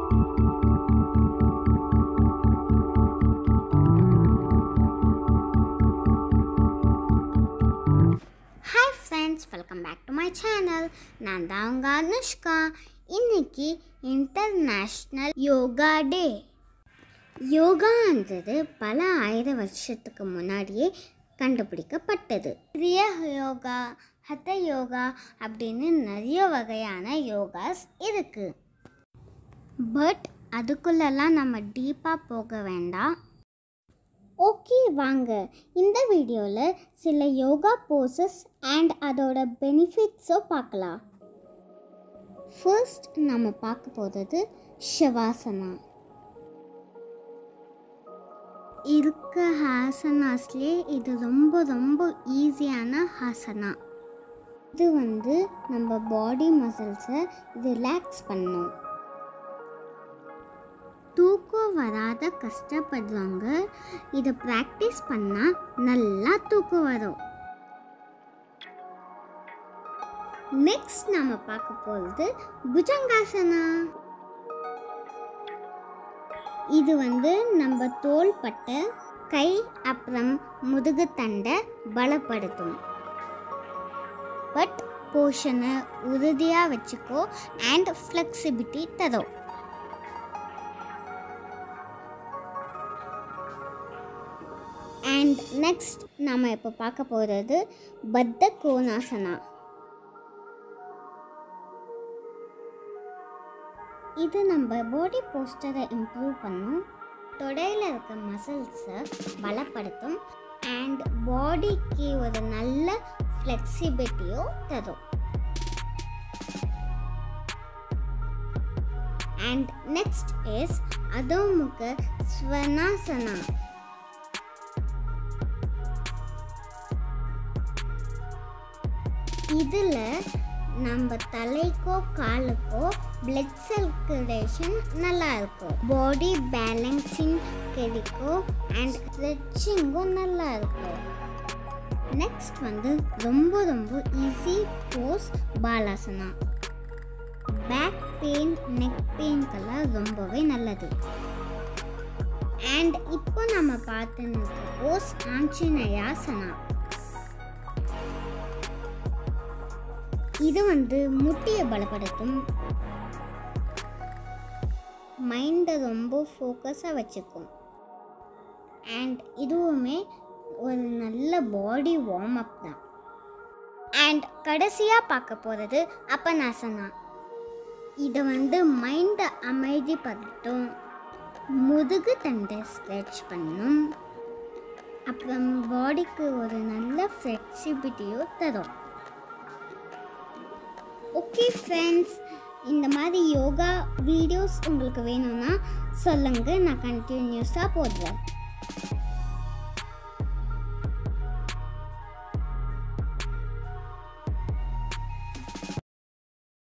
hi friends welcome back to my channel நான் தான் உங்கள் அனுஷ்கா இன்னைக்கு இன்டர்நேஷ்னல் யோகா டே யோகான்றது பல ஆயிரம் வருஷத்துக்கு முன்னாடியே கண்டுபிடிக்கப்பட்டது கிரிய யோகா ஹத யோகா அப்படின்னு நிறைய வகையான யோகாஸ் இருக்குது பட் அதுக்குள்ளெல்லாம் நம்ம டீப்பாக போக வேண்டாம் ஓகே வாங்க இந்த வீடியோவில் சில யோகா போசஸ் அண்ட் அதோட பெனிஃபிட்ஸோ பார்க்கலாம் ஃபர்ஸ்ட் நம்ம பார்க்க போகிறது ஷவாசனா இருக்க ஹாசனாஸ்லேயே இது ரொம்ப ரொம்ப ஈஸியான ஹாசனா இது வந்து நம்ம பாடி மசில்ஸை ரிலாக்ஸ் பண்ணும் தூக்கம் வராத கஷ்டப்படுறவங்க இதை ப்ராக்டிஸ் பண்ணால் நல்லா தூக்கம் வரும் நெக்ஸ்ட் நம்ம பார்க்க போகிறது புஜங்காசனா இது வந்து நம்ம தோள்பட்டை கை அப்புறம் முதுகு தண்டை பலப்படுத்தும் பட் போஷனை உறுதியாக வச்சுக்கோ அண்ட் ஃப்ளெக்சிபிலிட்டி தரும் அண்ட் நெக்ஸ்ட் நம்ம இப்போ பார்க்க போகிறது பத்த கோணாசனா இது நம்ம பாடி போஸ்டரை இம்ப்ரூவ் பண்ணும் தொடையில் இருக்க மசில்ஸை பலப்படுத்தும் அண்ட் பாடிக்கு ஒரு நல்ல ஃப்ளெக்சிபிலிட்டியோ தரும் and next is adho mukha svanasana இதில் நம்ம தலைக்கோ காலுக்கோ பிளட் சர்க்குலேஷன் நல்லா இருக்கும் பாடி பேலன்சிங் கிடைக்கும் அண்ட் ஸ்ட்ரெச்சிங்கும் நல்லா இருக்கும் நெக்ஸ்ட் வந்து ரொம்ப ரொம்ப easy pose balasana back pain neck பெயின்கெல்லாம் ரொம்பவே நல்லது அண்ட் இப்போ நம்ம பார்த்து போஸ் ஆஞ்சநேயாசனா இது வந்து முட்டியை பலப்படுத்தும் மைண்டை ரொம்ப ஃபோக்கஸாக வச்சுக்கும் அண்ட் இதுவுமே ஒரு நல்ல பாடி வார்ம் அப் தான் அண்ட் கடைசியாக பார்க்க போகிறது அப்பனாசனா இதை வந்து மைண்டை அமைதிப்படுத்தும் முதுகு தண்டை ஸ்ட்ரெச் பண்ணும் அப்புறம் பாடிக்கு ஒரு நல்ல ஃப்ளெக்சிபிலிட்டியோ தரும் ஓகே ஃப்ரெண்ட்ஸ் இந்த மாதிரி யோகா வீடியோஸ் உங்களுக்கு வேணும்னா சொல்லுங்கள் நான் கண்டினியூஸாக போடுறேன்